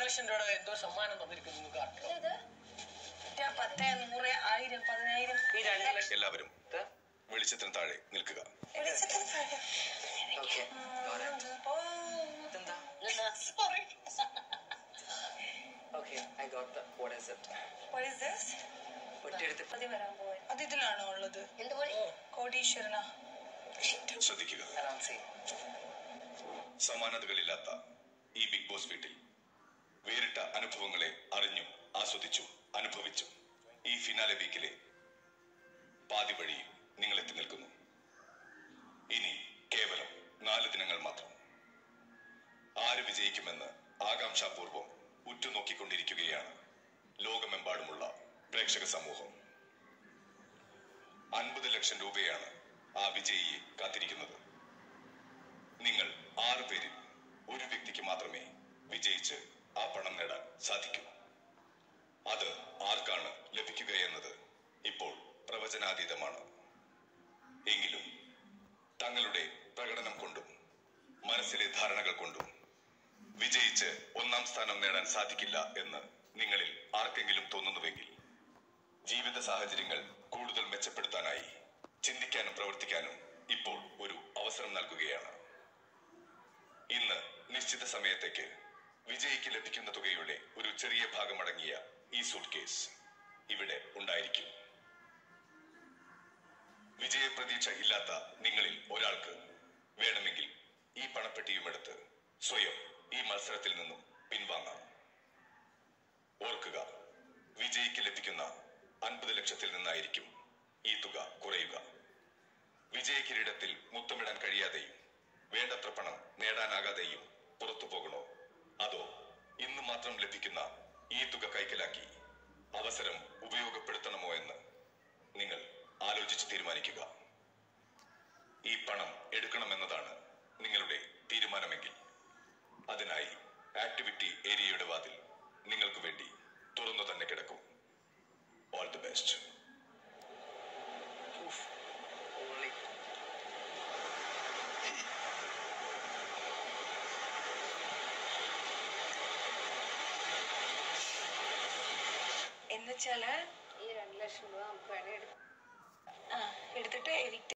ലക്ഷം രൂപയുടെ എന്തോ സമ്മാനം തന്നിരിക്കുന്നു നിങ്ങൾക്ക് അറിയാം ഇത് മറ്റേ പത്ത് നൂറ് ആയിരം പതിനായിരം ഈ രണ്ട് ലക്ഷം എല്ലാവരും വെളിച്ചത്തിന് താഴെ നിൽക്കുക വെളിച്ചത്തിന് താഴെ. Okay, got it. ഓ, ഇതെന്താ? sorry. Okay, I got the. What is it? What is this? ഒറ്റയെടുത്ത് മതി വരാൻ പോയി അത് ഇതിലാണോ ഉള്ളത് എന്ത് പോലെ കോടീശ്വരന ശ്രദ്ധിക്കുക around same. സമാനതകളില്ലാത്ത ഈ ബിഗ് ബോസ് വീട്ടിൽ വേറിട്ട അനുഭവങ്ങളെ അറിഞ്ഞും ആസ്വദിച്ചും അനുഭവിച്ചും ഈ ഫിനാലെ വീക്കിലെ പാതി വഴിയിൽ നിങ്ങൾ എത്തി നിൽക്കുന്നു ഇനി കേവലം നാല് ദിനങ്ങൾ മാത്രം ആര് വിജയിക്കുമെന്ന് ആകാംക്ഷാപൂർവം ഉറ്റുനോക്കിക്കൊണ്ടിരിക്കുകയാണ് ലോകമെമ്പാടുമുള്ള പ്രേക്ഷക സമൂഹം അൻപത് ലക്ഷം രൂപയാണ് ആ വിജയിയെ കാത്തിരിക്കുന്നത് നിങ്ങൾ ആറ് പേരിൽ ഒരു വ്യക്തിക്ക് മാത്രമേ വിജയിച്ച് ആ പണം നേടാൻ സാധിക്കൂ അത് ആർക്കാണ് ലഭിക്കുക എന്നത് ഇപ്പോൾ പ്രവചനാതീതമാണ് എങ്കിലും തങ്ങളുടെ പ്രകടനം കൊണ്ടും മനസ്സിലെ ധാരണകൾ കൊണ്ടും വിജയിച്ച് ഒന്നാം സ്ഥാനം നേടാൻ സാധിക്കില്ല എന്ന് നിങ്ങളിൽ ആർക്കെങ്കിലും തോന്നുന്നുവെങ്കിൽ ജീവിത സാഹചര്യങ്ങൾ കൂടുതൽ മെച്ചപ്പെടുത്താനായി ചിന്തിക്കാനും പ്രവർത്തിക്കാനും ഇപ്പോൾ ഒരു അവസരം നൽകുകയാണ് ഇന്ന് നിശ്ചിത സമയത്തേക്ക് വിജയിക്ക് ലഭിക്കുന്ന തുകയുടെ ഒരു ചെറിയ ഭാഗമടങ്ങിയ ഈ സൂട്ട് കേസ് ഇവിടെ ഉണ്ടായിരിക്കും വിജയപ്രതീക്ഷ ഇല്ലാത്ത നിങ്ങളിൽ ഒരാൾക്ക് വേണമെങ്കിൽ ഈ പണപ്പെട്ടിയും എടുത്ത് സ്വയം ഈ മത്സരത്തിൽ നിന്നും പിൻവാങ്ങാം ഓർക്കുക വിജയിക്ക് ലഭിക്കുന്ന അൻപത് ലക്ഷത്തിൽ നിന്നായിരിക്കും ഈ തുക കുറയുക വിജയ കിരീടത്തിൽ മുത്തമിടാൻ കഴിയാതെയും വേണ്ടത്ര പണം നേടാനാകാതെയും പുറത്തു പോകണോ അതോ ഇന്ന് മാത്രം ലഭിക്കുന്ന ഈ തുക കൈക്കലാക്കി അവസരം ഉപയോഗപ്പെടുത്തണമോ എന്ന് നിങ്ങൾ ആലോചിച്ച് തീരുമാനിക്കുക ഈ പണം എടുക്കണമെന്നതാണ് നിങ്ങളുടെ തീരുമാനമെങ്കിൽ അതിനായി ആക്ടിവിറ്റി ഏരിയയുടെ വാതിൽ നിങ്ങൾക്ക് വേണ്ടി തുറന്നു തന്നെ കിടക്കും all the best Oof. Holy. എന്നുവെച്ചാല് ഈ രണ്ട് ലക്ഷം രൂപ നമുക്ക് വേണേ എടുക്കാം ആ എടുത്തിട്ട് എവിക്ട്